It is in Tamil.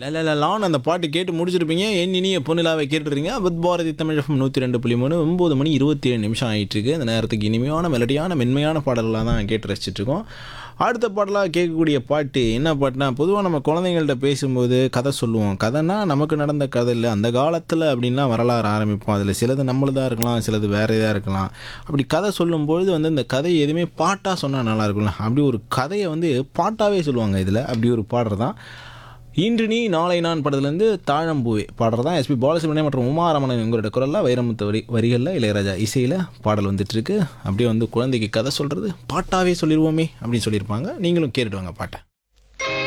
லலான் அந்த பாட்டு கேட்டு முடிச்சிருப்பீங்க என் இனிய பொண்ணிலாவை கேட்டுருங்க வித் பாரதி தமிழ் எஃப்எம் நூற்றி ரெண்டு புள்ளி மூணு ஒம்பது மணி இருபத்தி ஏழு நிமிஷம் ஆயிட்டு இருக்கு இந்த நேரத்துக்கு இனிமையான மெலடியான மென்மையான பாடல்களாக தான் கேட்டு ரசிச்சிட்டு இருக்கோம் அடுத்த பாடலாக கேட்கக்கூடிய பாட்டு என்ன பாட்டுனா பொதுவாக நம்ம குழந்தைங்கள்ட்ட பேசும்போது கதை சொல்லுவோம் கதைனா நமக்கு நடந்த கதை இல்லை அந்த காலத்தில் அப்படின்லாம் வரலாறு ஆரம்பிப்போம் அதில் சிலது நம்மளதாக இருக்கலாம் சிலது வேற இதாக இருக்கலாம் அப்படி கதை சொல்லும்பொழுது வந்து இந்த கதை எதுவுமே பாட்டாக சொன்னால் நல்லா இருக்கும்ல அப்படி ஒரு கதையை வந்து பாட்டாகவே சொல்லுவாங்க இதில் அப்படி ஒரு பாடல் தான் இன்று நீ நாளை நான் படத்துலேருந்து தாழம்பூவே பாடுறது தான் எஸ்பி பாலசுப்ரமணியம் மற்றும் உமாரமணன் எங்களோட குரலில் வைரமுத்து வரி வரிகளில் இளையராஜா இசையில் பாடல் வந்துட்டுருக்கு அப்படியே வந்து குழந்தைக்கு கதை சொல்கிறது பாட்டாவே சொல்லிடுவோமே அப்படின்னு சொல்லியிருப்பாங்க நீங்களும் கேட்டுட்டு வாங்க பாட்டை